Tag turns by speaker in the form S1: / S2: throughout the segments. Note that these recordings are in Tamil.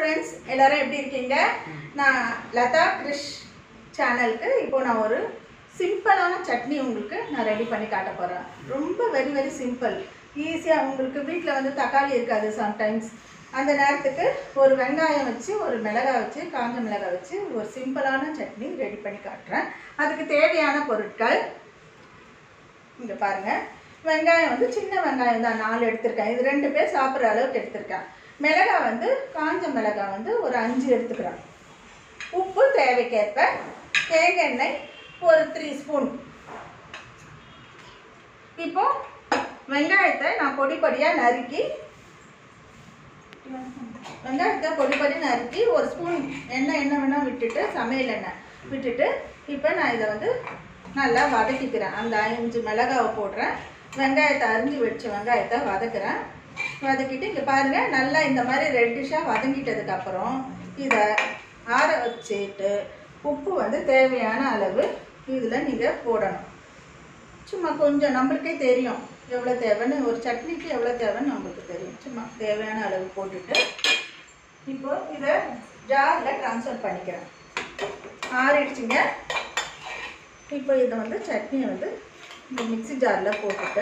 S1: ஃப்ரெண்ட்ஸ் எல்லாரும் எப்படி இருக்கீங்க நான் லதா கிரிஷ் சேனலுக்கு இப்போ நான் ஒரு சிம்பிளான சட்னி உங்களுக்கு நான் ரெடி பண்ணி காட்ட போகிறேன் ரொம்ப வெரி வெரி சிம்பிள் ஈஸியாக உங்களுக்கு வீட்டில் வந்து தக்காளி இருக்காது சம்டைம்ஸ் அந்த நேரத்துக்கு ஒரு வெங்காயம் வச்சு ஒரு மிளகாய் வச்சு காஞ்ச மிளகாய் வச்சு ஒரு சிம்பிளான சட்னி ரெடி பண்ணி காட்டுறேன் அதுக்கு தேவையான பொருட்கள் இங்கே பாருங்க வெங்காயம் வந்து சின்ன வெங்காயம் தான் நாலு எடுத்திருக்கேன் இது ரெண்டு பேர் சாப்பிட்ற அளவுக்கு எடுத்திருக்கேன் மிளகாய் வந்து காஞ்ச மிளகாய் வந்து ஒரு அஞ்சு எடுத்துக்கிறேன் உப்பு தேவைக்கேற்ப தேங்காய் எண்ணெய் ஒரு த்ரீ ஸ்பூன் இப்போ வெங்காயத்தை நான் பொடி பொடியாக நறுக்கி வெங்காயத்தை பொடி பொடி நறுக்கி ஒரு ஸ்பூன் எண்ணெய் எண்ணெய் வேணால் விட்டுட்டு சமையல் எண்ணெய் விட்டுட்டு இப்போ நான் இதை வந்து நல்லா வதக்கிக்கிறேன் அந்த அஞ்சு மிளகாவை போடுறேன் வெங்காயத்தை அரிஞ்சு வச்ச வெங்காயத்தை வதக்குறேன் வதக்கிட்டு இங்கே பாருங்கள் நல்லா இந்த மாதிரி ரெட்டிஷாக வதங்கிட்டதுக்கப்புறம் இதை ஆற வச்சுட்டு உப்பு வந்து தேவையான அளவு இதில் நீங்கள் போடணும் சும்மா கொஞ்சம் நம்மளுக்கே தெரியும் எவ்வளோ தேவைன்னு ஒரு சட்னிக்கு எவ்வளோ தேவைன்னு நம்மளுக்கு தெரியும் சும்மா தேவையான அளவு போட்டுட்டு இப்போ இதை ஜாரில் ட்ரான்ஸ்ஃபர் பண்ணிக்கிறேன் ஆறிடுச்சுங்க இப்போ இதை வந்து சட்னியை வந்து இந்த மிக்ஸி ஜாரில் போட்டுட்டு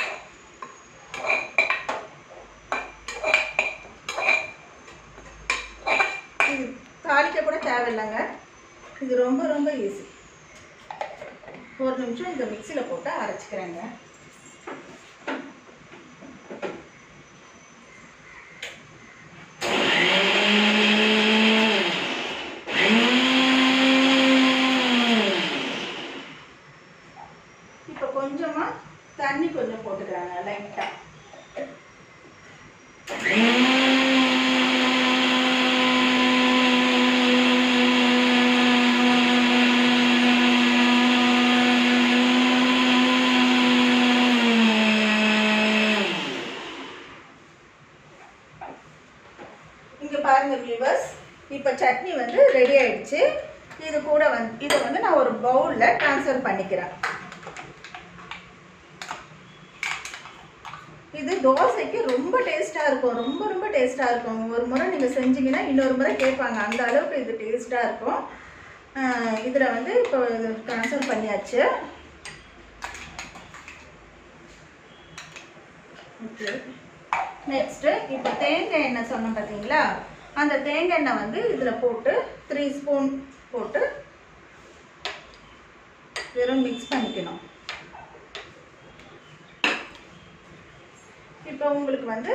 S1: இது தாளிக்க கூட தேவையில்லைங்க இது ரொம்ப ரொம்ப ஈஸி ஒரு நிமிஷம் இந்த மிக்சியில் போட்டு அரைச்சிக்கிறேங்க இப்போ கொஞ்சமாக தண்ணி கொஞ்சம் போட்டுக்கிறாங்க லைட்டாக இங்கே பாருங்க வியூவர்ஸ் இப்போ சட்னி வந்து ரெடி ஆயிடுச்சு இது கூட வந்து இதை வந்து நான் ஒரு பவுலில் ட்ரான்ஸ்ஃபர் பண்ணிக்கிறேன் இது தோசைக்கு ரொம்ப டேஸ்ட்டாக இருக்கும் ரொம்ப ரொம்ப டேஸ்ட்டாக இருக்கும் ஒரு முறை நீங்கள் செஞ்சீங்கன்னா இன்னொரு முறை கேட்பாங்க அந்த அளவுக்கு இது டேஸ்ட்டாக இருக்கும் இதில் வந்து இப்போ இது ட்ரான்ஸ்ஃபர் பண்ணியாச்சு ஓகே நெக்ஸ்ட்டு இப்போ தேங்காய் எண்ணெய் சொன்னோம் பார்த்தீங்களா அந்த தேங்காய் எண்ணெய் வந்து இதில் போட்டு த்ரீ ஸ்பூன் போட்டு வெறும் மிக்ஸ் பண்ணிக்கணும் இப்போ உங்களுக்கு வந்து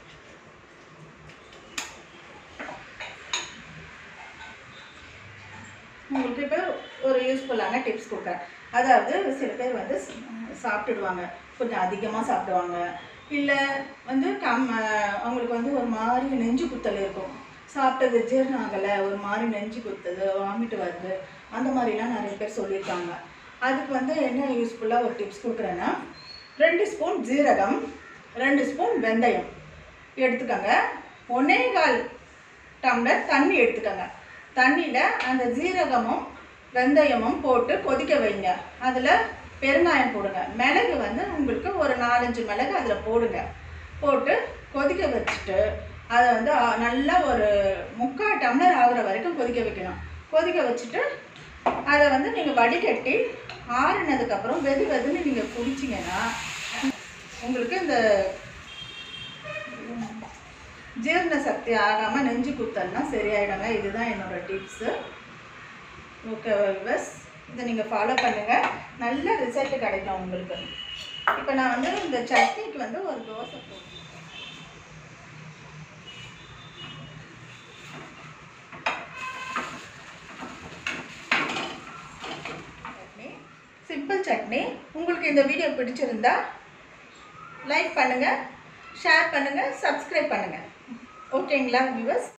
S1: உங்களுக்கு இப்போ ஒரு யூஸ்ஃபுல்லான டிப்ஸ் கொடுக்குறேன் அதாவது சில பேர் வந்து சாப்பிட்டுடுவாங்க கொஞ்சம் அதிகமாக சாப்பிடுவாங்க இல்லை வந்து கம் அவங்களுக்கு வந்து ஒரு மாதிரி நெஞ்சு குத்தல் இருக்கும் சாப்பிட்டது ஜீரணம் ஆகலை ஒரு மாதிரி நெஞ்சு குத்துது வாமிட்டு வருது அந்த மாதிரிலாம் நிறைய பேர் சொல்லியிருக்காங்க அதுக்கு வந்து என்ன யூஸ்ஃபுல்லாக ஒரு டிப்ஸ் கொடுக்குறேன்னா ரெண்டு ஸ்பூன் ஜீரகம் ரெண்டு ஸ்பூன் வெந்தயம் எடுத்துக்கோங்க ஒன்னே கால் டம்ளர் தண்ணி எடுத்துக்கோங்க தண்ணியில் அந்த ஜீரகமும் வெந்தயமும் போட்டு கொதிக்க வைங்க அதில் பெருங்காயம் போடுங்க மிளகு வந்து உங்களுக்கு ஒரு நாலஞ்சு மிளகு அதில் போடுங்க போட்டு கொதிக்க வச்சுட்டு அதை வந்து அ- நல்லா ஒரு முக்கால் டம்ளர் ஆகுற வரைக்கும் கொதிக்க வைக்கணும் கொதிக்க வச்சுட்டு அதை வந்து நீங்கள் வடிகட்டி ஆறுனதுக்கப்புறம் வெது வெதுன்னு நீங்கள் குடிச்சிங்கன்னா உங்களுக்கு இந்த ஜீரண சக்தி ஆகாமல் நெஞ்சு குத்தல்னா சரியாயிடுங்க இதுதான் என்னோட டிப்ஸு ஓகே பஸ் இதை நீங்கள் ஃபாலோ பண்ணுங்கள் நல்ல ரிசல்ட் கிடைக்கும் உங்களுக்கு இப்போ நான் வந்து இந்த சட்னிக்கு வந்து ஒரு தோசை போடுறேன் சட்னி சிம்பிள் சட்னி உங்களுக்கு இந்த வீடியோ பிடிச்சிருந்தா லைக் பண்ணுங்கள் ஷேர் பண்ணுங்கள் சப்ஸ்கிரைப் பண்ணுங்கள் ஓகேங்களா வியூவர்ஸ்